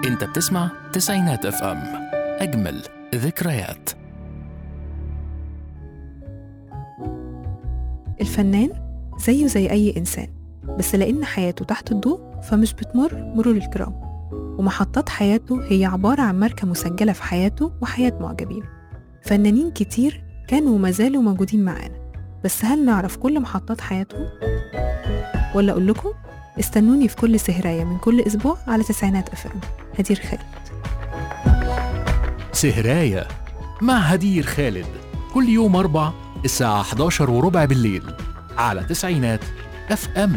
انت بتسمع تسعينات اف ام اجمل ذكريات الفنان زيه زي أي إنسان بس لأن حياته تحت الضوء فمش بتمر مرور الكرام ومحطات حياته هي عبارة عن ماركة مسجلة في حياته وحياة معجبين فنانين كتير كانوا وما زالوا موجودين معانا بس هل نعرف كل محطات حياتهم؟ ولا أقول لكم استنوني في كل سهراية من كل أسبوع على تسعينات أفلام هدير خالد سهراية مع هدير خالد كل يوم أربع الساعة 11 وربع بالليل على تسعينات اف ام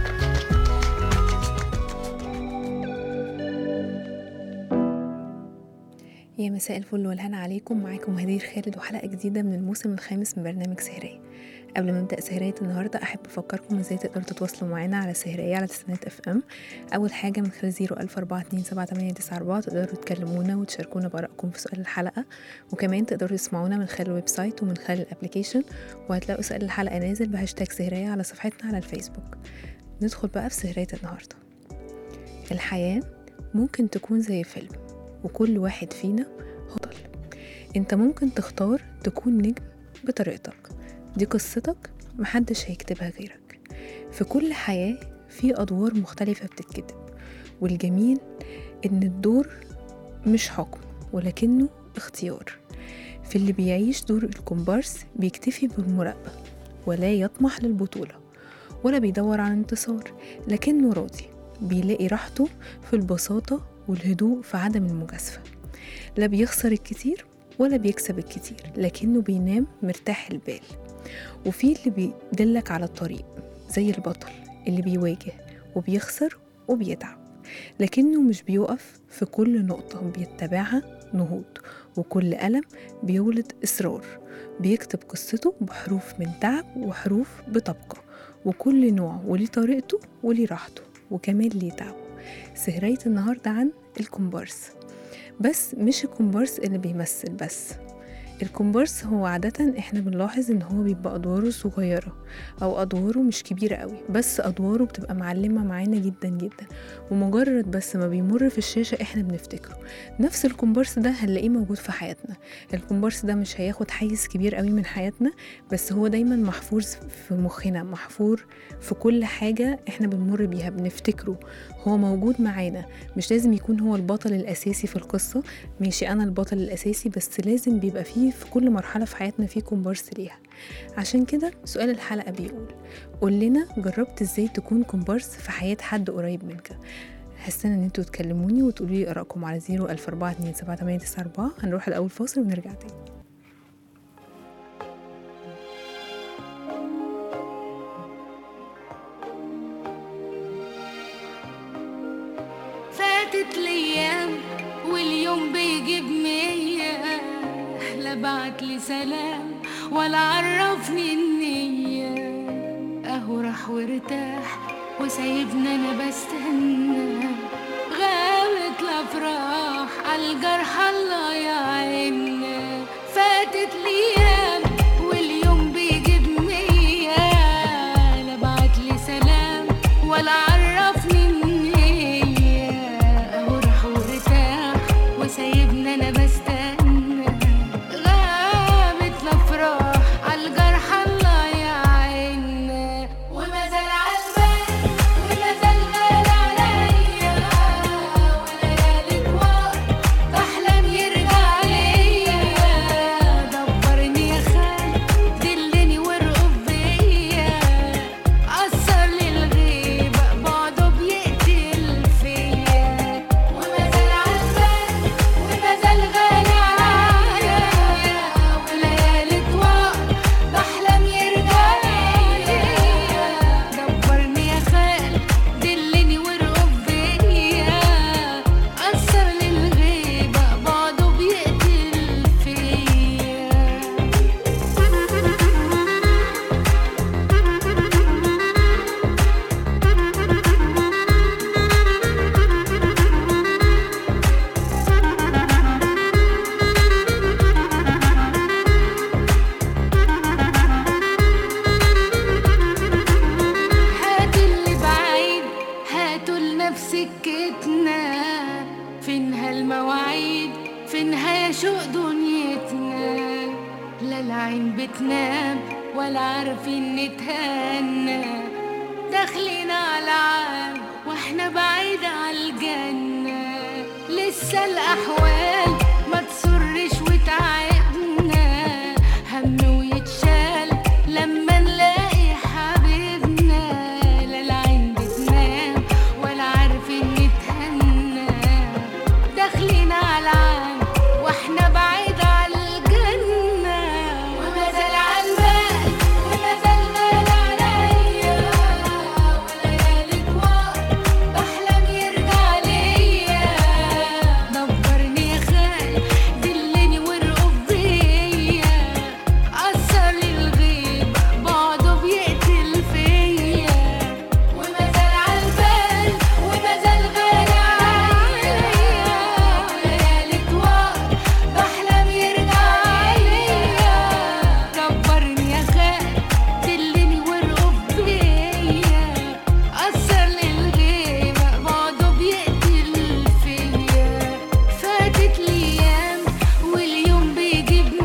يا مساء الفل والهنا عليكم معاكم هدير خالد وحلقة جديدة من الموسم الخامس من برنامج سهرية قبل ما نبدأ سهرية النهاردة أحب أفكركم إزاي تقدروا تتواصلوا معانا على سهرية على تسعينات اف ام أول حاجة من خلال زيرو ألف أربعة اتنين سبعة تمانية تسعة أربعة تقدروا تكلمونا وتشاركونا بآرائكم في سؤال الحلقة وكمان تقدروا تسمعونا من خلال الويب سايت ومن خلال الابليكيشن وهتلاقوا سؤال الحلقة نازل بهاشتاج سهرية على صفحتنا على الفيسبوك ندخل بقى في سهرية النهاردة الحياة ممكن تكون زي فيلم وكل واحد فينا بطل انت ممكن تختار تكون نجم بطريقتك دي قصتك محدش هيكتبها غيرك في كل حياة في أدوار مختلفة بتتكتب والجميل إن الدور مش حكم ولكنه اختيار في اللي بيعيش دور الكومبارس بيكتفي بالمراقبة ولا يطمح للبطولة ولا بيدور على انتصار لكنه راضي بيلاقي راحته في البساطة والهدوء في عدم المجازفة لا بيخسر الكتير ولا بيكسب الكتير لكنه بينام مرتاح البال وفي اللي بيدلك على الطريق زي البطل اللي بيواجه وبيخسر وبيتعب لكنه مش بيقف في كل نقطة بيتبعها نهوض وكل ألم بيولد إصرار بيكتب قصته بحروف من تعب وحروف بطبقة وكل نوع وليه طريقته وليه راحته وكمان ليه تعبه سهرية النهاردة عن الكومبارس بس مش الكومبارس اللي بيمثل بس الكومبارس هو عادة احنا بنلاحظ ان هو بيبقى ادواره صغيرة او ادواره مش كبيرة قوي بس ادواره بتبقى معلمة معانا جدا جدا ومجرد بس ما بيمر في الشاشة احنا بنفتكره نفس الكومبارس ده هنلاقيه موجود في حياتنا الكومبارس ده مش هياخد حيز كبير قوي من حياتنا بس هو دايما محفور في مخنا محفور في كل حاجة احنا بنمر بيها بنفتكره هو موجود معانا مش لازم يكون هو البطل الاساسي في القصة ماشي انا البطل الاساسي بس لازم بيبقى فيه في كل مرحلة في حياتنا في كومبارس ليها عشان كده سؤال الحلقة بيقول قول لنا جربت ازاي تكون كومبارس في حياة حد قريب منك هستنى ان انتوا تكلموني وتقولوا لي ارائكم على زيرو الف اربعة اتنين سبعة تمانية تسعة اربعة هنروح الاول فاصل ونرجع تاني فاتت الايام واليوم بيجيب مية لا بعت لي سلام ولا عرفني النية اهو راح وارتاح وسايبني انا بستنى غابت الافراح عالجرح الله يعيننا فاتت الايام واليوم بيجيب مية لا بعت لي سلام ولا عرفني النية اهو راح وارتاح وسايبني انا بستنى غابت الافراح عالجرح الله يعيننا وما زال عالبال وما زال غالي عليا وليالي طوال بحلم يرجع ليا دبرني يا خال دلني وارقب بيا أثر لي الغيبة بعده بيقتل فيا وما زال عالبال وما زال غالي عليا وليالي طوال بحلم يرجع ليا دبرني يا خال دلني وارقب بيا أثر لي الغيبة بعده بيقتل فيا هاتوا اللي بعيد هاتوا لنفس سكتنا فين شوق دنيتنا لا العين بتنام ولا عارفين نتهنى داخلين على عام واحنا بعيد على الجنة لسه الأحوال ما تسرش وتعبنا هم ويتشال لما نلاقي حبيبنا لا العين بتنام ولا عارفين نتهنى داخلين على عام واحنا بعيد على الجنة وما زال على البال وما زال مال عليا وليالي طوال بحلم يرجع ليا دبرني يا خال دلني وارقب بيا أثر الغيب بعده بيقتل فيا وما زال على البال وما زال غالي عليا وليالي طوال بحلم يرجع ليا دبرني يا خال دلني وارقب بيا أثر للغيبة بعده بيقتل فيا فاتت الأيام واليوم بيجيب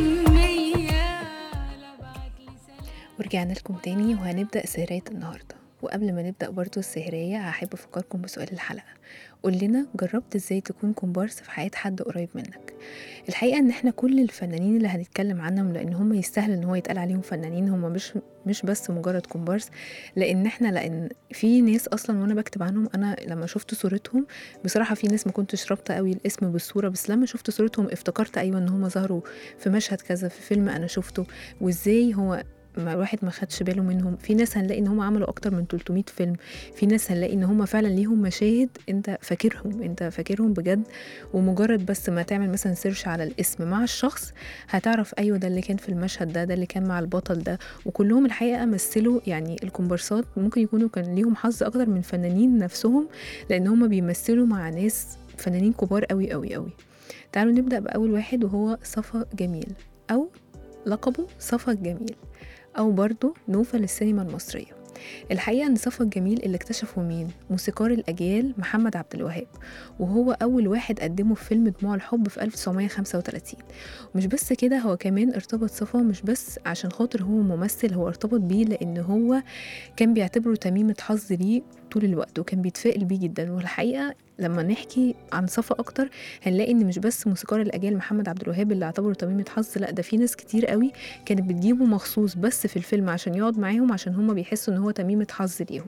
مية لا بعتلي سلام ورجعنا لكم تاني وهنبدأ سهرية النهاردة وقبل ما نبدأ برضو السهرية هحب أفكركم بسؤال الحلقة قول لنا جربت ازاي تكون كومبارس في حياة حد قريب منك الحقيقة ان احنا كل الفنانين اللي هنتكلم عنهم لان هم يستاهل ان هو يتقال عليهم فنانين هم مش مش بس مجرد كومبارس لان احنا لان في ناس اصلا وانا بكتب عنهم انا لما شفت صورتهم بصراحة في ناس ما كنتش رابطة قوي الاسم بالصورة بس لما شفت صورتهم افتكرت ايوه ان هم ظهروا في مشهد كذا في فيلم انا شفته وازاي هو ما الواحد ما خدش باله منهم في ناس هنلاقي ان هم عملوا اكتر من 300 فيلم في ناس هنلاقي ان هم فعلا ليهم مشاهد انت فاكرهم انت فاكرهم بجد ومجرد بس ما تعمل مثلا سيرش على الاسم مع الشخص هتعرف ايوه ده اللي كان في المشهد ده ده اللي كان مع البطل ده وكلهم الحقيقه مثلوا يعني الكومبارسات ممكن يكونوا كان ليهم حظ اكتر من فنانين نفسهم لان هم بيمثلوا مع ناس فنانين كبار قوي قوي قوي تعالوا نبدا باول واحد وهو صفا جميل او لقبه صفا الجميل أو برضه نوفل السينما المصرية الحقيقة إن صفا الجميل اللي اكتشفه مين؟ موسيقار الأجيال محمد عبد الوهاب وهو أول واحد قدمه في فيلم دموع الحب في 1935 ومش بس كده هو كمان ارتبط صفا مش بس عشان خاطر هو ممثل هو ارتبط بيه لأن هو كان بيعتبره تميمة حظ ليه طول الوقت وكان بيتفائل بيه جدا والحقيقة لما نحكي عن صفا اكتر هنلاقي ان مش بس موسيقار الاجيال محمد عبد الوهاب اللي اعتبره تميمه حظ لا ده في ناس كتير قوي كانت بتجيبه مخصوص بس في الفيلم عشان يقعد معاهم عشان هما بيحسوا ان هو تميمه حظ ليهم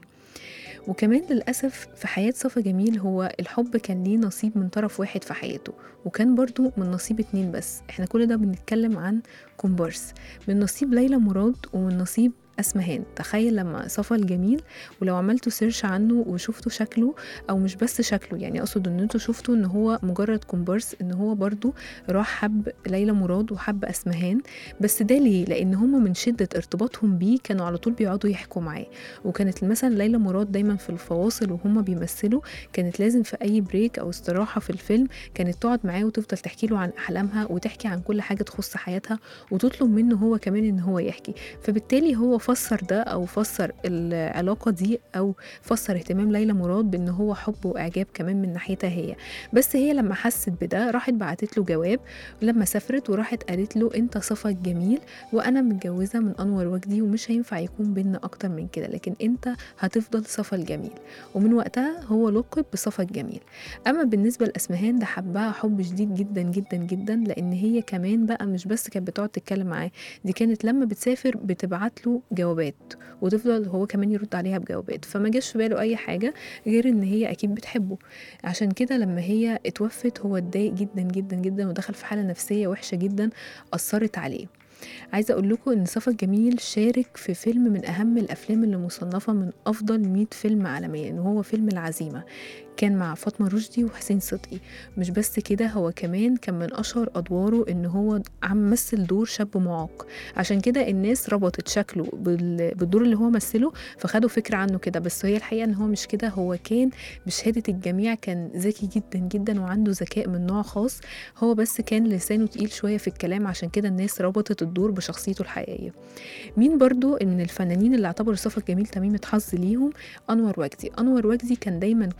وكمان للأسف في حياة صفا جميل هو الحب كان ليه نصيب من طرف واحد في حياته وكان برضو من نصيب اتنين بس احنا كل ده بنتكلم عن كومبارس من نصيب ليلى مراد ومن نصيب اسمهان تخيل لما صفا الجميل ولو عملتوا سيرش عنه وشفتوا شكله او مش بس شكله يعني اقصد ان انتوا شفتوا ان هو مجرد كومبارس ان هو برضو راح حب ليلى مراد وحب اسمهان بس ده ليه لان هم من شده ارتباطهم بيه كانوا على طول بيقعدوا يحكوا معاه وكانت مثلا ليلى مراد دايما في الفواصل وهم بيمثلوا كانت لازم في اي بريك او استراحه في الفيلم كانت تقعد معاه وتفضل تحكي له عن احلامها وتحكي عن كل حاجه تخص حياتها وتطلب منه هو كمان ان هو يحكي فبالتالي هو فسر ده او فسر العلاقه دي او فسر اهتمام ليلى مراد بان هو حب واعجاب كمان من ناحيتها هي بس هي لما حست بده راحت بعتت له جواب لما سافرت وراحت قالت له انت صفا الجميل وانا متجوزه من انور وجدي ومش هينفع يكون بينا اكتر من كده لكن انت هتفضل صفا الجميل ومن وقتها هو لقب بصفا الجميل اما بالنسبه لاسمهان ده حبها حب شديد جدا جدا جدا لان هي كمان بقى مش بس كانت بتقعد تتكلم معاه دي كانت لما بتسافر بتبعت له جوابات وتفضل هو كمان يرد عليها بجوابات فما جاش في باله اي حاجه غير ان هي اكيد بتحبه عشان كده لما هي اتوفت هو اتضايق جدا جدا جدا ودخل في حاله نفسيه وحشه جدا اثرت عليه عايزه اقول لكم ان صفا الجميل شارك في فيلم من اهم الافلام اللي مصنفه من افضل 100 فيلم عالميا وهو فيلم العزيمه كان مع فاطمه رشدي وحسين صدقي مش بس كده هو كمان كان من اشهر ادواره ان هو عم مثل دور شاب معاق عشان كده الناس ربطت شكله بال- بالدور اللي هو مثله فخدوا فكره عنه كده بس هي الحقيقه ان هو مش كده هو كان بشهاده الجميع كان ذكي جدا جدا وعنده ذكاء من نوع خاص هو بس كان لسانه تقيل شويه في الكلام عشان كده الناس ربطت الدور بشخصيته الحقيقيه مين برضو من الفنانين اللي اعتبروا صفا الجميل تميمه حظ ليهم انور وجدي انور وجدي كان دايما كل ما يكتب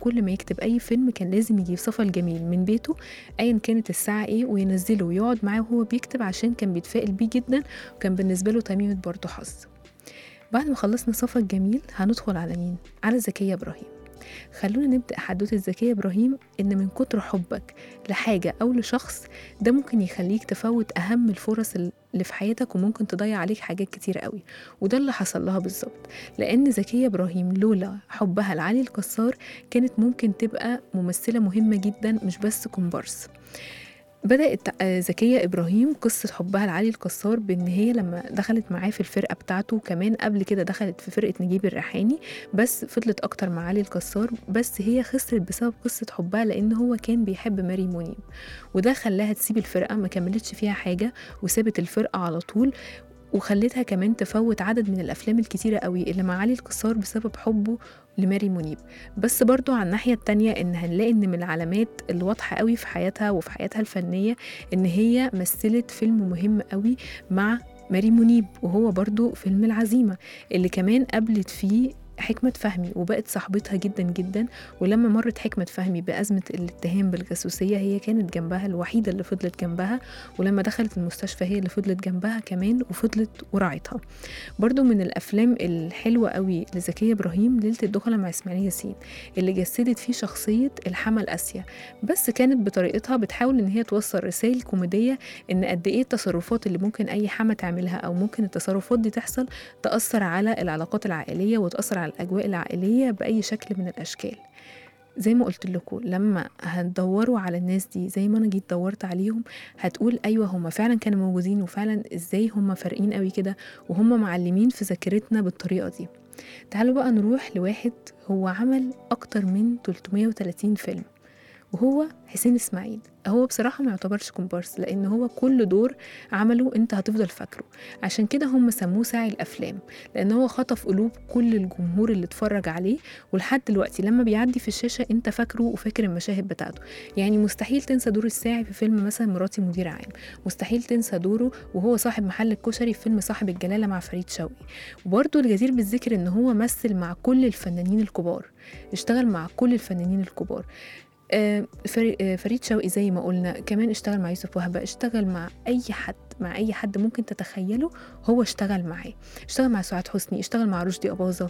يكتب اي فيلم كان لازم يجيب صفا الجميل من بيته ايا كانت الساعه ايه وينزله ويقعد معاه وهو بيكتب عشان كان بيتفائل بيه جدا وكان بالنسبه له تميمه برضه حظ بعد ما خلصنا صفا الجميل هندخل على مين على زكيه ابراهيم خلونا نبدأ حدوتة زكية إبراهيم إن من كتر حبك لحاجة أو لشخص ده ممكن يخليك تفوت أهم الفرص اللي في حياتك وممكن تضيع عليك حاجات كتير قوي وده اللي حصل لها بالظبط لأن زكية إبراهيم لولا حبها لعلي الكسار كانت ممكن تبقى ممثلة مهمة جدا مش بس كومبارس بدأت آه، زكية إبراهيم قصة حبها لعلي الكسار بإن هي لما دخلت معاه في الفرقة بتاعته كمان قبل كده دخلت في فرقة نجيب الريحاني بس فضلت أكتر مع علي الكسار بس هي خسرت بسبب قصة حبها لأن هو كان بيحب ماري منيب وده خلاها تسيب الفرقة ما كملتش فيها حاجة وسابت الفرقة على طول وخلتها كمان تفوت عدد من الأفلام الكتيرة قوي اللي مع علي الكسار بسبب حبه لماري منيب بس برضو على الناحية التانية إن هنلاقي إن من العلامات الواضحة قوي في حياتها وفي حياتها الفنية إن هي مثلت فيلم مهم قوي مع ماري منيب وهو برضو فيلم العزيمة اللي كمان قابلت فيه حكمة فهمي وبقت صاحبتها جدا جدا ولما مرت حكمة فهمي بأزمة الاتهام بالجاسوسية هي كانت جنبها الوحيدة اللي فضلت جنبها ولما دخلت المستشفى هي اللي فضلت جنبها كمان وفضلت وراعتها برضو من الأفلام الحلوة قوي لزكية إبراهيم ليلة الدخلة مع إسماعيل ياسين اللي جسدت فيه شخصية الحمل آسيا بس كانت بطريقتها بتحاول إن هي توصل رسائل كوميدية إن قد إيه التصرفات اللي ممكن أي حما تعملها أو ممكن التصرفات دي تحصل تأثر على العلاقات العائلية وتأثر على الأجواء العائلية بأي شكل من الأشكال زي ما قلت لكم لما هتدوروا على الناس دي زي ما انا جيت دورت عليهم هتقول ايوه هم فعلا كانوا موجودين وفعلا ازاي هم فارقين قوي كده وهم معلمين في ذاكرتنا بالطريقه دي تعالوا بقى نروح لواحد هو عمل اكتر من 330 فيلم وهو حسين اسماعيل هو بصراحة ما يعتبرش كومبارس لأن هو كل دور عمله أنت هتفضل فاكره عشان كده هم سموه ساعي الأفلام لأن هو خطف قلوب كل الجمهور اللي اتفرج عليه ولحد دلوقتي لما بيعدي في الشاشة أنت فاكره وفاكر المشاهد بتاعته يعني مستحيل تنسى دور الساعي في فيلم مثلا مراتي مدير عام مستحيل تنسى دوره وهو صاحب محل الكشري في فيلم صاحب الجلالة مع فريد شوقي وبرضه الجدير بالذكر إن هو مثل مع كل الفنانين الكبار اشتغل مع كل الفنانين الكبار آه، فري- آه، فريد شوقي زي ما قلنا كمان اشتغل مع يوسف وهبة اشتغل مع أي حد مع أي حد ممكن تتخيله هو اشتغل معاه اشتغل مع سعاد حسني اشتغل مع رشدي أباظة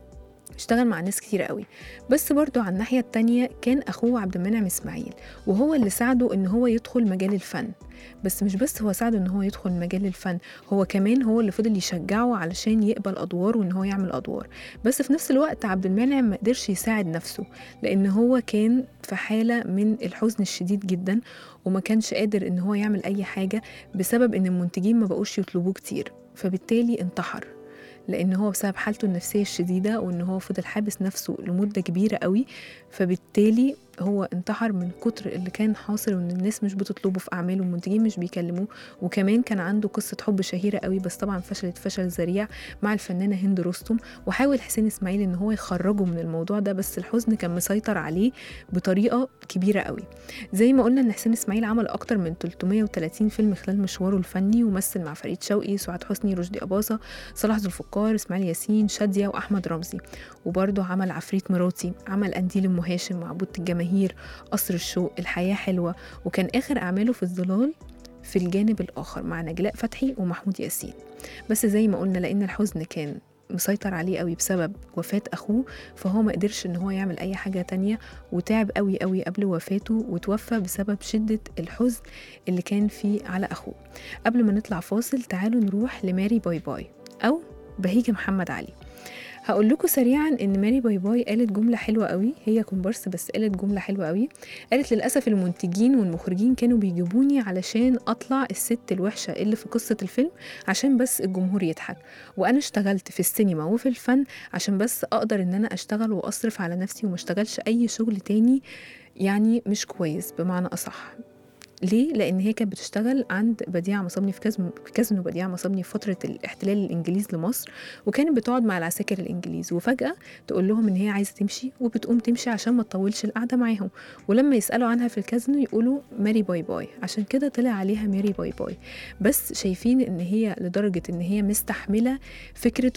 اشتغل مع ناس كتير قوي بس برضو على الناحية التانية كان أخوه عبد المنعم إسماعيل وهو اللي ساعده إن هو يدخل مجال الفن بس مش بس هو ساعده إن هو يدخل مجال الفن هو كمان هو اللي فضل يشجعه علشان يقبل أدوار وإن هو يعمل أدوار بس في نفس الوقت عبد المنعم ما قدرش يساعد نفسه لأن هو كان في حالة من الحزن الشديد جدا وما كانش قادر إن هو يعمل أي حاجة بسبب إن المنتجين ما بقوش يطلبوه كتير فبالتالي انتحر لان هو بسبب حالته النفسيه الشديده وان هو فضل حابس نفسه لمده كبيره قوي فبالتالي هو انتحر من كتر اللي كان حاصل وان الناس مش بتطلبه في اعماله والمنتجين مش بيكلموه وكمان كان عنده قصه حب شهيره قوي بس طبعا فشلت فشل ذريع مع الفنانه هند رستم وحاول حسين اسماعيل ان هو يخرجه من الموضوع ده بس الحزن كان مسيطر عليه بطريقه كبيره قوي زي ما قلنا ان حسين اسماعيل عمل اكتر من 330 فيلم خلال مشواره الفني ومثل مع فريد شوقي سعاد حسني رشدي اباظه صلاح ذو الفقار اسماعيل ياسين شاديه واحمد رمزي وبرضه عمل عفريت مراتي عمل قنديل ام هاشم معبودة الجماهير قصر الشوق الحياه حلوه وكان اخر اعماله في الظلال في الجانب الاخر مع نجلاء فتحي ومحمود ياسين بس زي ما قلنا لان الحزن كان مسيطر عليه قوي بسبب وفاة أخوه فهو ما قدرش إن هو يعمل أي حاجة تانية وتعب قوي قوي قبل وفاته وتوفى بسبب شدة الحزن اللي كان فيه على أخوه قبل ما نطلع فاصل تعالوا نروح لماري باي باي أو بهيجة محمد علي هقول لكم سريعا ان ماري باي باي قالت جمله حلوه قوي هي كومبارس بس قالت جمله حلوه قوي قالت للاسف المنتجين والمخرجين كانوا بيجيبوني علشان اطلع الست الوحشه اللي في قصه الفيلم عشان بس الجمهور يضحك وانا اشتغلت في السينما وفي الفن عشان بس اقدر ان انا اشتغل واصرف على نفسي وما اشتغلش اي شغل تاني يعني مش كويس بمعنى اصح ليه؟ لأن هي كانت بتشتغل عند بديع مصابني في كازم في كازينو بديع مصابني في فترة الاحتلال الإنجليز لمصر وكانت بتقعد مع العساكر الإنجليز وفجأة تقول لهم إن هي عايزة تمشي وبتقوم تمشي عشان ما تطولش القعدة معاهم ولما يسألوا عنها في الكازينو يقولوا ماري باي باي عشان كده طلع عليها ماري باي باي بس شايفين إن هي لدرجة إن هي مستحملة فكرة وم-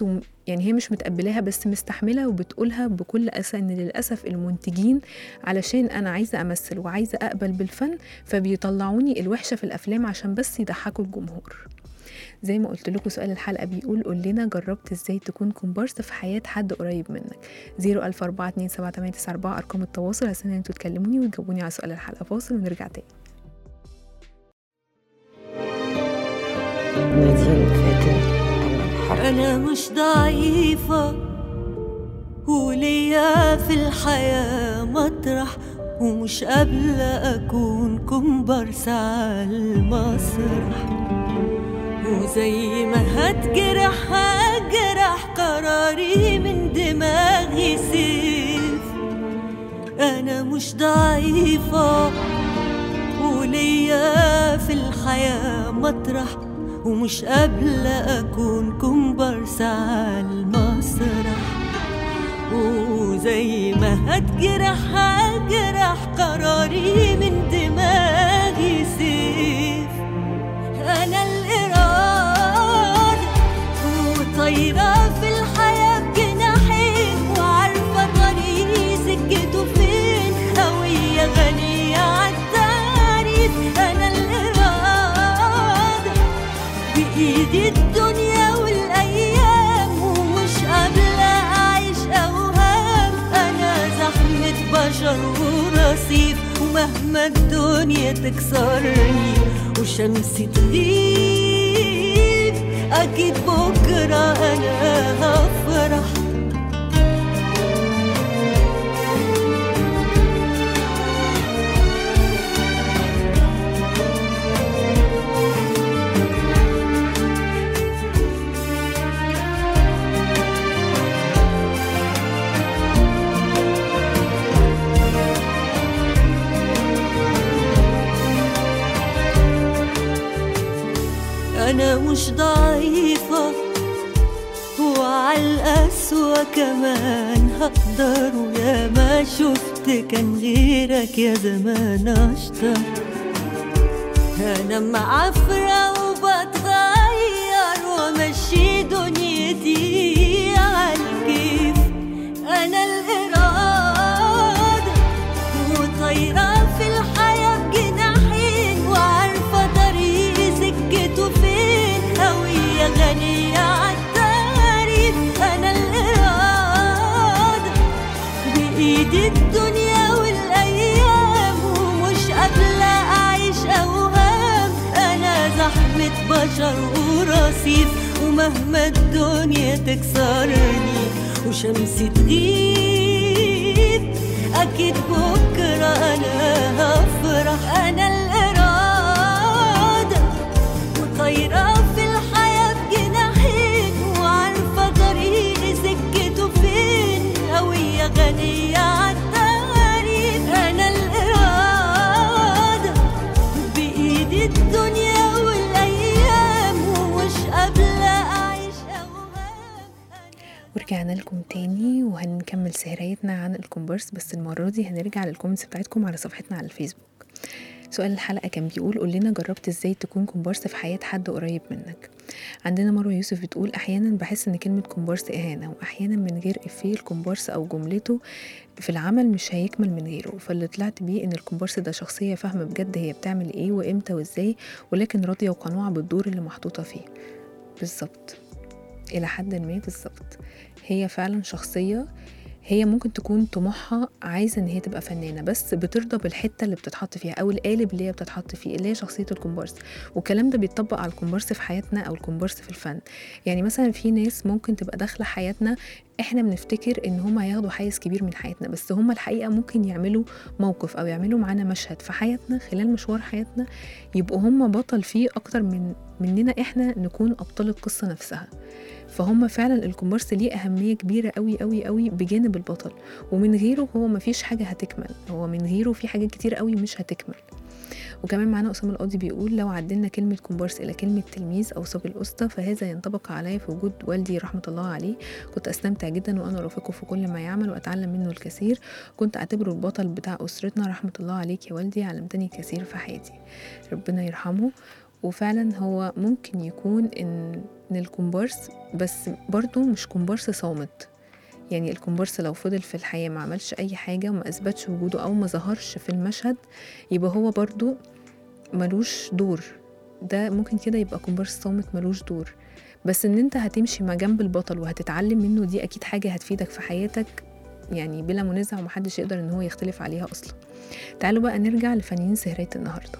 يعني هي مش متقبلاها بس مستحملة وبتقولها بكل أسى إن للأسف المنتجين علشان أنا عايزة أمثل وعايزة أقبل بالفن فبيطلعوني الوحشة في الأفلام عشان بس يضحكوا الجمهور زي ما قلت لكم سؤال الحلقة بيقول قول لنا جربت ازاي تكون كومبارس في حياة حد قريب منك 004278994 أرقام التواصل عشان انتوا تكلموني وتجاوبوني على سؤال الحلقة فاصل ونرجع تاني نادين فاتن أول حرف أنا مش ضعيفة وليا في الحياة مطرح ومش قابلة أكون كومبارس على المسرح وزي ما هتجرح هجرح قراري من دماغي سيف أنا مش ضعيفة وليا في الحياة مطرح ومش قابلة أكون كومبارس على المسرح وزي ما هتجرح هجرح قراري من دماغي سيف أنا الإرادة وطايرة في الحياة بجناحين وعارفة طريقي سكته فين هوية غنية عالتعريف أنا الإرادة بإيدي الدنيا والأيام ومش قابلة أعيش أوهام أنا زحمة بشر ورصيف ومهما الدنيا تكسرني وشمسي تغيب أكيد بكرة أنا هفرح أنا مش ضعيفة وعالقسوة كمان هقدر ويا ما شفت كان غيرك يا زمان أشطر أنا معفرة وبتغير ومشي دنيتي عالكيف أنا الإرادة وطايرة في الحياة بجناحين وعارفة طريقي سكته فين هوية غنية عالتعريف أنا الإرادة بإيدي الدنيا والأيام ومش قابلة أعيش أوهام أنا زحمة بشر ورصيف ومهما الدنيا تكسرني وشمسي تغيب أكيد بكرة أنا هفرح أنا الإرادة وطايرة في الحياة بجناحين وعارفة طريقي سكته فين هوية غنية عالتعريف أنا الإرادة بإيدي الدنيا والأيام ومش قابلة أعيش أوهام ورجعنا لكم تاني وهنكمل سهريتنا عن الكومبارس بس المرة دي هنرجع للكومنتس بتاعتكم على صفحتنا على الفيسبوك سؤال الحلقة كان بيقول قول لنا جربت ازاي تكون كومبارس في حياة حد قريب منك عندنا مروة يوسف بتقول أحيانا بحس إن كلمة كومبارس إهانة وأحيانا من غير إفيه الكومبارس أو جملته في العمل مش هيكمل من غيره فاللي طلعت بيه إن الكومبارس ده شخصية فاهمة بجد هي بتعمل إيه وإمتى وإزاي ولكن راضية وقنوعة بالدور اللي محطوطة فيه بالظبط إلى حد ما بالظبط هي فعلا شخصية هي ممكن تكون طموحها عايزة ان هي تبقى فنانة بس بترضى بالحتة اللي بتتحط فيها او القالب اللي هي بتتحط فيه اللي هي شخصية الكومبارس والكلام ده بيتطبق على الكومبارس في حياتنا او الكومبارس في الفن يعني مثلا في ناس ممكن تبقى داخلة حياتنا احنا بنفتكر ان هم هياخدوا حيز كبير من حياتنا بس هم الحقيقة ممكن يعملوا موقف او يعملوا معانا مشهد في حياتنا خلال مشوار حياتنا يبقوا هم بطل فيه اكتر من مننا احنا نكون ابطال القصة نفسها فهم فعلا الكومبارس ليه أهمية كبيرة قوي قوي قوي بجانب البطل ومن غيره هو مفيش حاجة هتكمل هو من غيره في حاجات كتير قوي مش هتكمل وكمان معانا أسامة القاضي بيقول لو عدلنا كلمة كومبارس إلى كلمة تلميذ أو صبي الأسطى فهذا ينطبق علي في وجود والدي رحمة الله عليه كنت أستمتع جدا وأنا رافقه في كل ما يعمل وأتعلم منه الكثير كنت أعتبره البطل بتاع أسرتنا رحمة الله عليك يا والدي علمتني كثير في حياتي ربنا يرحمه وفعلا هو ممكن يكون ان ان الكومبارس بس برضو مش كومبارس صامت يعني الكومبارس لو فضل في الحياة ما عملش أي حاجة وما أثبتش وجوده أو ما ظهرش في المشهد يبقى هو برضو ملوش دور ده ممكن كده يبقى كومبارس صامت ملوش دور بس ان انت هتمشي ما جنب البطل وهتتعلم منه دي اكيد حاجة هتفيدك في حياتك يعني بلا منازع ومحدش يقدر ان هو يختلف عليها اصلا تعالوا بقى نرجع لفنانين سهرية النهاردة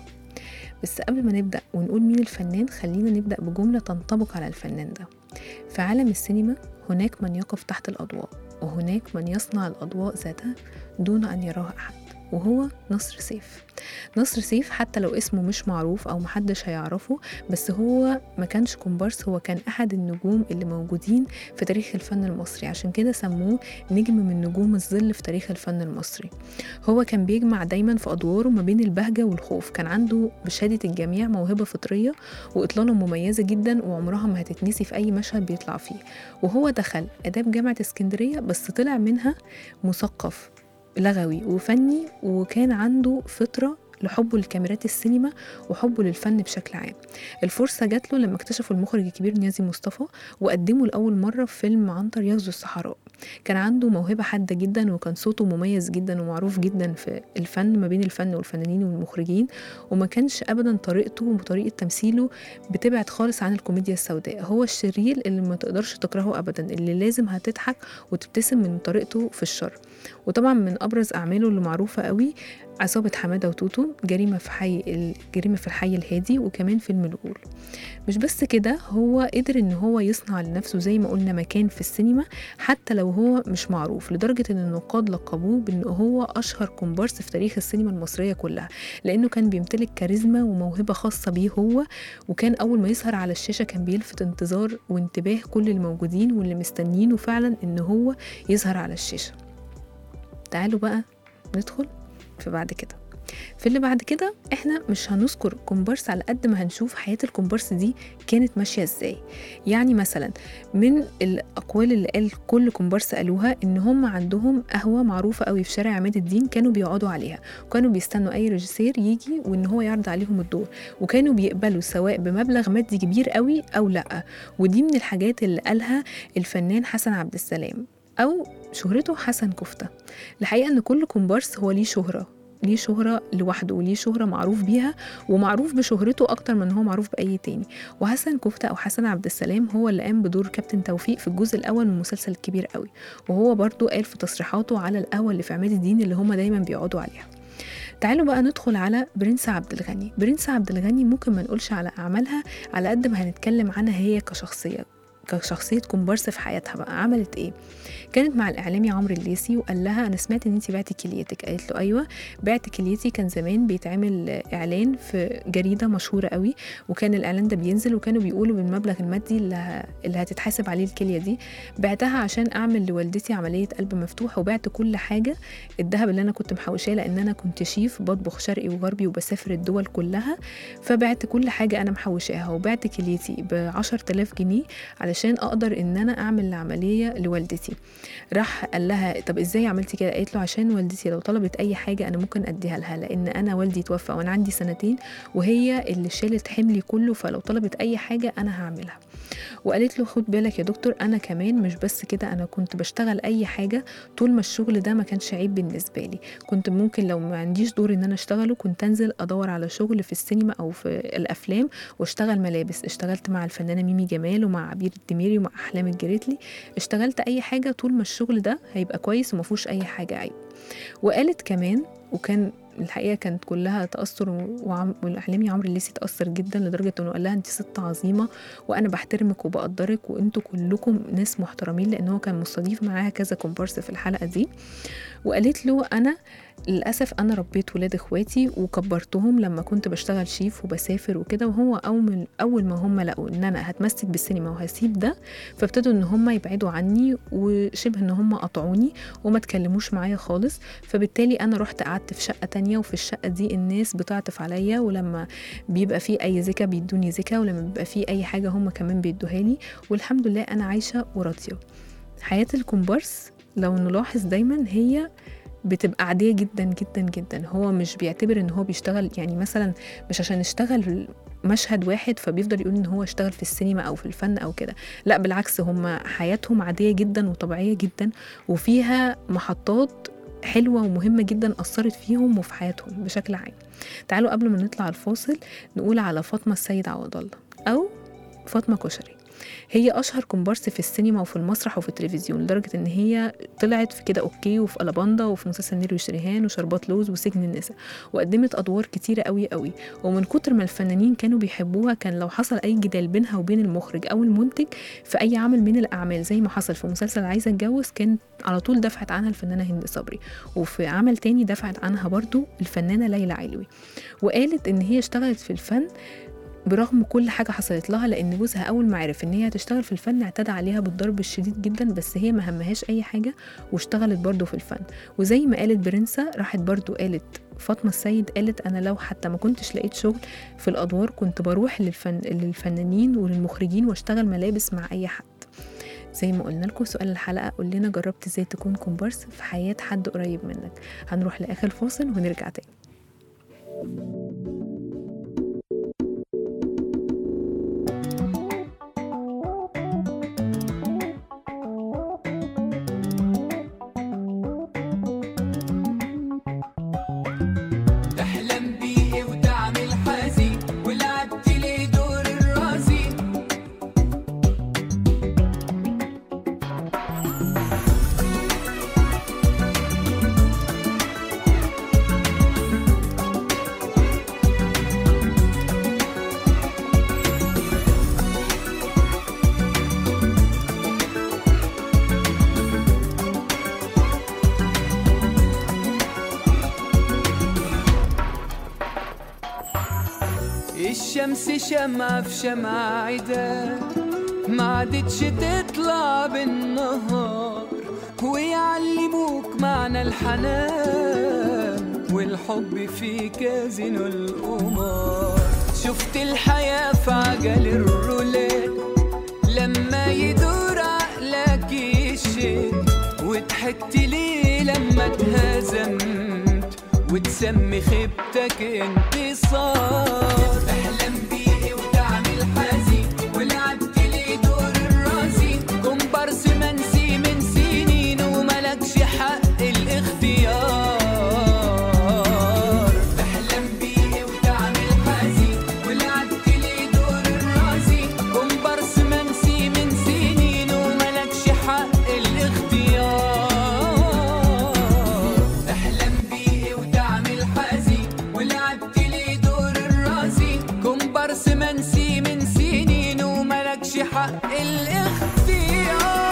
بس قبل ما نبدأ ونقول مين الفنان خلينا نبدأ بجملة تنطبق على الفنان ده في عالم السينما هناك من يقف تحت الأضواء وهناك من يصنع الأضواء ذاتها دون أن يراها أحد وهو نصر سيف نصر سيف حتى لو اسمه مش معروف أو محدش هيعرفه بس هو ما كانش كومبارس هو كان أحد النجوم اللي موجودين في تاريخ الفن المصري عشان كده سموه نجم من نجوم الظل في تاريخ الفن المصري هو كان بيجمع دايما في أدواره ما بين البهجة والخوف كان عنده بشهادة الجميع موهبة فطرية وإطلالة مميزة جدا وعمرها ما هتتنسي في أي مشهد بيطلع فيه وهو دخل آداب جامعة اسكندرية بس طلع منها مثقف لغوي وفني وكان عنده فطرة لحبه لكاميرات السينما وحبه للفن بشكل عام الفرصة جات له لما اكتشفوا المخرج الكبير نيازي مصطفى وقدمه لأول مرة في فيلم عنتر يغزو الصحراء كان عنده موهبة حادة جدا وكان صوته مميز جدا ومعروف جدا في الفن ما بين الفن والفنانين والمخرجين وما كانش أبدا طريقته وطريقة تمثيله بتبعد خالص عن الكوميديا السوداء هو الشرير اللي ما تقدرش تكرهه أبدا اللي لازم هتضحك وتبتسم من طريقته في الشر وطبعا من أبرز أعماله اللي معروفة قوي عصابة حمادة وتوتو جريمة في حي الجريمة في الحي الهادي وكمان فيلم الغول مش بس كده هو قدر ان هو يصنع لنفسه زي ما قلنا مكان في السينما حتى لو هو مش معروف لدرجة ان النقاد لقبوه بان هو اشهر كومبارس في تاريخ السينما المصرية كلها لانه كان بيمتلك كاريزما وموهبة خاصة بيه هو وكان اول ما يظهر على الشاشة كان بيلفت انتظار وانتباه كل الموجودين واللي مستنيينه فعلا ان هو يظهر على الشاشة تعالوا بقى ندخل في بعد كده في اللي بعد كده احنا مش هنذكر كومبارس على قد ما هنشوف حياة الكومبارس دي كانت ماشية ازاي يعني مثلا من الأقوال اللي قال كل كومبارس قالوها إن هم عندهم قهوة معروفة قوي في شارع عماد الدين كانوا بيقعدوا عليها وكانوا بيستنوا أي ريجيسير يجي وإن هو يعرض عليهم الدور وكانوا بيقبلوا سواء بمبلغ مادي كبير قوي أو لأ ودي من الحاجات اللي قالها الفنان حسن عبد السلام أو شهرته حسن كفتة الحقيقة إن كل كومبارس هو ليه شهرة ليه شهرة لوحده وليه شهرة معروف بيها ومعروف بشهرته أكتر من هو معروف بأي تاني وحسن كفتة أو حسن عبد السلام هو اللي قام بدور كابتن توفيق في الجزء الأول من المسلسل الكبير قوي وهو برضو قال في تصريحاته على القهوة اللي في عماد الدين اللي هما دايما بيقعدوا عليها تعالوا بقى ندخل على برنس عبد الغني برنس عبد الغني ممكن ما نقولش على أعمالها على قد ما هنتكلم عنها هي كشخصية كشخصية كومبارس في حياتها بقى عملت ايه كانت مع الاعلامي عمرو الليسي وقال لها انا سمعت ان انت بعتي كليتك قالت له ايوه بعت كليتي كان زمان بيتعمل اعلان في جريده مشهوره قوي وكان الاعلان ده بينزل وكانوا بيقولوا بالمبلغ المادي اللي, ه... اللي هتتحاسب عليه الكليه دي بعتها عشان اعمل لوالدتي عمليه قلب مفتوح وبعت كل حاجه الذهب اللي انا كنت محوشاه لان انا كنت شيف بطبخ شرقي وغربي وبسافر الدول كلها فبعت كل حاجه انا محوشاها وبعت كليتي ب 10000 جنيه علشان اقدر ان انا اعمل العمليه لوالدتي راح قال لها طب ازاي عملتي كده قالت له عشان والدتي لو طلبت اي حاجه انا ممكن اديها لها لان انا والدي توفى وانا عندي سنتين وهي اللي شالت حملي كله فلو طلبت اي حاجه انا هعملها وقالت له خد بالك يا دكتور انا كمان مش بس كده انا كنت بشتغل اي حاجه طول ما الشغل ده ما كانش عيب بالنسبه لي كنت ممكن لو ما عنديش دور ان انا اشتغله كنت انزل ادور على شغل في السينما او في الافلام واشتغل ملابس اشتغلت مع الفنانه ميمي جمال ومع عبير الدميري ومع احلام الجريتلي اشتغلت اي حاجه طول ما الشغل ده هيبقى كويس وما فيهوش اي حاجه عيب وقالت كمان وكان الحقيقه كانت كلها تاثر وعم... والاعلامي عمرو الليسي تاثر جدا لدرجه انه قال لها انت ست عظيمه وانا بحترمك وبقدرك وانتوا كلكم ناس محترمين لان هو كان مستضيف معاها كذا كومبارس في الحلقه دي وقالت له انا للأسف أنا ربيت ولاد إخواتي وكبرتهم لما كنت بشتغل شيف وبسافر وكده وهو أول, أول ما هم لقوا إن أنا هتمسك بالسينما وهسيب ده فابتدوا إن هم يبعدوا عني وشبه إن هم قطعوني وما تكلموش معايا خالص فبالتالي أنا رحت قعدت في شقة تانية وفي الشقة دي الناس بتعطف عليا ولما بيبقى في أي زكا بيدوني زكا ولما بيبقى في أي حاجة هم كمان بيدوها لي والحمد لله أنا عايشة وراضية حياة الكومبارس لو نلاحظ دايما هي بتبقى عادية جدا جدا جدا هو مش بيعتبر ان هو بيشتغل يعني مثلا مش عشان اشتغل مشهد واحد فبيفضل يقول ان هو اشتغل في السينما او في الفن او كده لا بالعكس هم حياتهم عادية جدا وطبيعية جدا وفيها محطات حلوة ومهمة جدا أثرت فيهم وفي حياتهم بشكل عام تعالوا قبل ما نطلع الفاصل نقول على فاطمة السيد عوض الله أو فاطمة كشري هي اشهر كومبارس في السينما وفي المسرح وفي التلفزيون لدرجه ان هي طلعت في كده اوكي وفي الاباندا وفي مسلسل نيرو شريهان وشربات لوز وسجن النساء وقدمت ادوار كتيره قوي قوي ومن كتر ما الفنانين كانوا بيحبوها كان لو حصل اي جدال بينها وبين المخرج او المنتج في اي عمل من الاعمال زي ما حصل في مسلسل عايزه اتجوز كان على طول دفعت عنها الفنانه هند صبري وفي عمل تاني دفعت عنها برضو الفنانه ليلى علوي وقالت ان هي اشتغلت في الفن برغم كل حاجة حصلت لها لأن جوزها أول ما عرف إن هي هتشتغل في الفن اعتدى عليها بالضرب الشديد جدا بس هي ما همهاش أي حاجة واشتغلت برضه في الفن وزي ما قالت برنسا راحت برضه قالت فاطمة السيد قالت أنا لو حتى ما كنتش لقيت شغل في الأدوار كنت بروح للفن... للفنانين وللمخرجين واشتغل ملابس مع أي حد زي ما قلنا لكم سؤال الحلقة قول لنا جربت ازاي تكون كومبارس في حياة حد قريب منك هنروح لآخر فاصل ونرجع تاني تحلم بيه وتعمل حزين ولعبت لي دور الرازي الشمس شمعة في شمعة عدا ما عادتش تطلع بالنهار ويعلموك معنى الحنان والحب في كازينو القمار شفت الحياة في عجل الرولات لما يدور عقلك يشد وضحكت ليه لما اتهزمت وتسمي خيبتك انتصار احلم بيه وتعمل حزين ولعبت لي دور الرازي كومبارس منسي من سنين وملكش حق الاختيار احلم بيه وتعمل حزين ولعبت لي دور الرازي كومبارس منسي من سنين وملكش حق الاختيار احلم بيه وتعمل حزين ولعبت لي دور الرازي كومبارس منسي من سنين وملكش حق الاختيار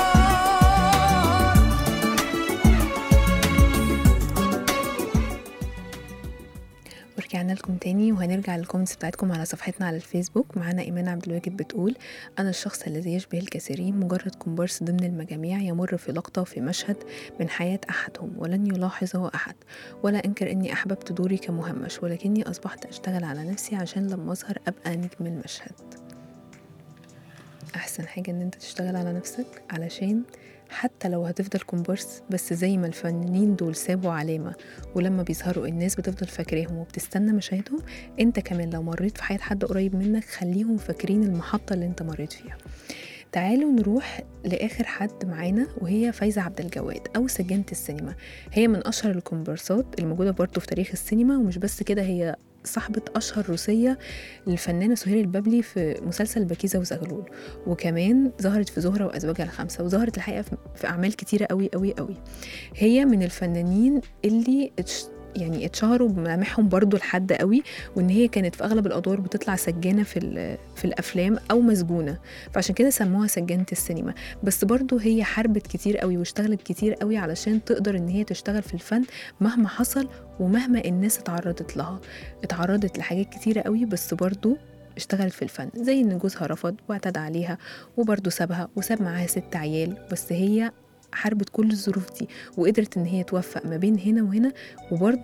ورجعنا لكم تاني وهنرجع للكومنتس بتاعتكم على صفحتنا على الفيسبوك معانا إيمان عبد الواجد بتقول أنا الشخص الذي يشبه الكثيرين مجرد كومبارس ضمن المجاميع يمر في لقطة في مشهد من حياة أحدهم ولن يلاحظه أحد ولا أنكر أني أحببت دوري كمهمش ولكني أصبحت أشتغل على نفسي عشان لما أظهر أبقى نجم المشهد أحسن حاجة إن أنت تشتغل على نفسك علشان حتى لو هتفضل كومبارس بس زي ما الفنانين دول سابوا علامة ولما بيظهروا الناس بتفضل فاكراهم وبتستنى مشاهدهم انت كمان لو مريت في حياة حد قريب منك خليهم فاكرين المحطة اللي انت مريت فيها تعالوا نروح لآخر حد معانا وهي فايزة عبد الجواد أو سجانة السينما هي من أشهر الكومبارسات الموجودة برضه في تاريخ السينما ومش بس كده هي صاحبة أشهر روسية للفنانة سهير البابلي في مسلسل بكيزة وزغلول وكمان ظهرت في زهرة وأزواجها الخمسة وظهرت الحقيقة في- في أعمال كتيرة قوي قوي قوي هي من الفنانين اللي اتش يعني اتشهروا بملامحهم برضو لحد قوي وان هي كانت في اغلب الادوار بتطلع سجانه في ال- في الافلام او مسجونه فعشان كده سموها سجانه السينما بس برضو هي حاربت كتير قوي واشتغلت كتير قوي علشان تقدر ان هي تشتغل في الفن مهما حصل ومهما الناس اتعرضت لها اتعرضت لحاجات كتيرة قوي بس برضو اشتغلت في الفن زي ان جوزها رفض واعتدى عليها وبرضو سابها وساب معاها ست عيال بس هي حاربت كل الظروف دي وقدرت ان هي توفق ما بين هنا وهنا وبرضو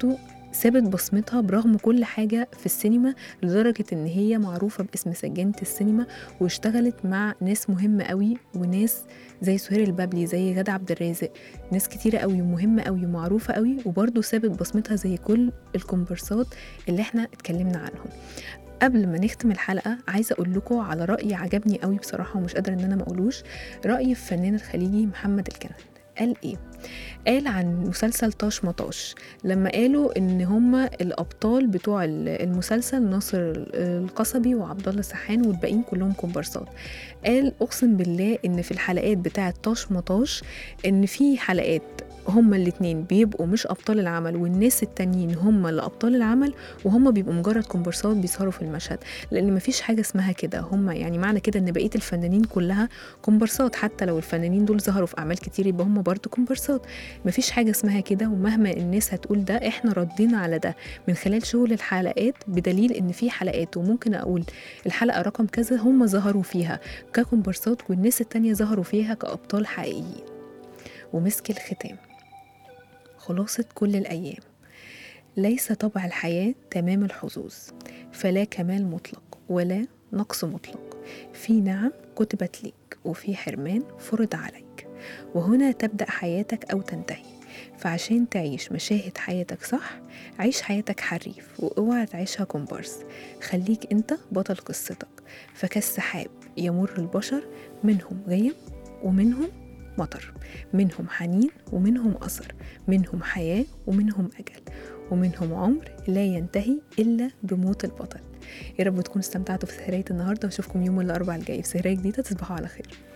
سابت بصمتها برغم كل حاجة في السينما لدرجة إن هي معروفة باسم سجانة السينما واشتغلت مع ناس مهمة قوي وناس زي سهير البابلي زي غادة عبد الرازق ناس كتيرة قوي ومهمة قوي ومعروفة قوي وبرضه سابت بصمتها زي كل الكومبرسات اللي احنا اتكلمنا عنهم قبل ما نختم الحلقة عايزة أقول لكم على رأي عجبني قوي بصراحة ومش قادرة إن أنا ما أقولوش رأي الفنان الخليجي محمد الكنن قال إيه؟ قال عن مسلسل طاش مطاش لما قالوا إن هما الأبطال بتوع ال- المسلسل ناصر القصبي وعبد الله سحان والباقيين كلهم كومبارسات قال أقسم بالله إن في الحلقات بتاعة طاش مطاش إن في حلقات هما الاتنين بيبقوا مش أبطال العمل والناس التانيين هما اللي أبطال العمل وهم بيبقوا مجرد كومبارسات بيظهروا في المشهد لان مفيش حاجه اسمها كده هم يعني معنى كده ان بقيه الفنانين كلها كومبارسات حتى لو الفنانين دول ظهروا في اعمال كتير يبقى هم برضه كومبارسات مفيش حاجه اسمها كده ومهما الناس هتقول ده احنا ردينا على ده من خلال شغل الحلقات بدليل ان في حلقات وممكن اقول الحلقه رقم كذا هم ظهروا فيها ككومبارسات والناس التانية ظهروا فيها كابطال حقيقيين ومسك الختام خلاصة كل الأيام ليس طبع الحياة تمام الحظوظ فلا كمال مطلق ولا نقص مطلق في نعم كتبت ليك وفي حرمان فرض عليك وهنا تبدأ حياتك أو تنتهي فعشان تعيش مشاهد حياتك صح عيش حياتك حريف واوعى تعيشها كومبارس خليك انت بطل قصتك فكالسحاب يمر البشر منهم غيم ومنهم مطر منهم حنين ومنهم أثر منهم حياة ومنهم أجل ومنهم عمر لا ينتهي إلا بموت البطل يا رب تكونوا استمتعتوا في سهرية النهاردة واشوفكم يوم الأربعاء الجاي في سهرية جديدة تصبحوا على خير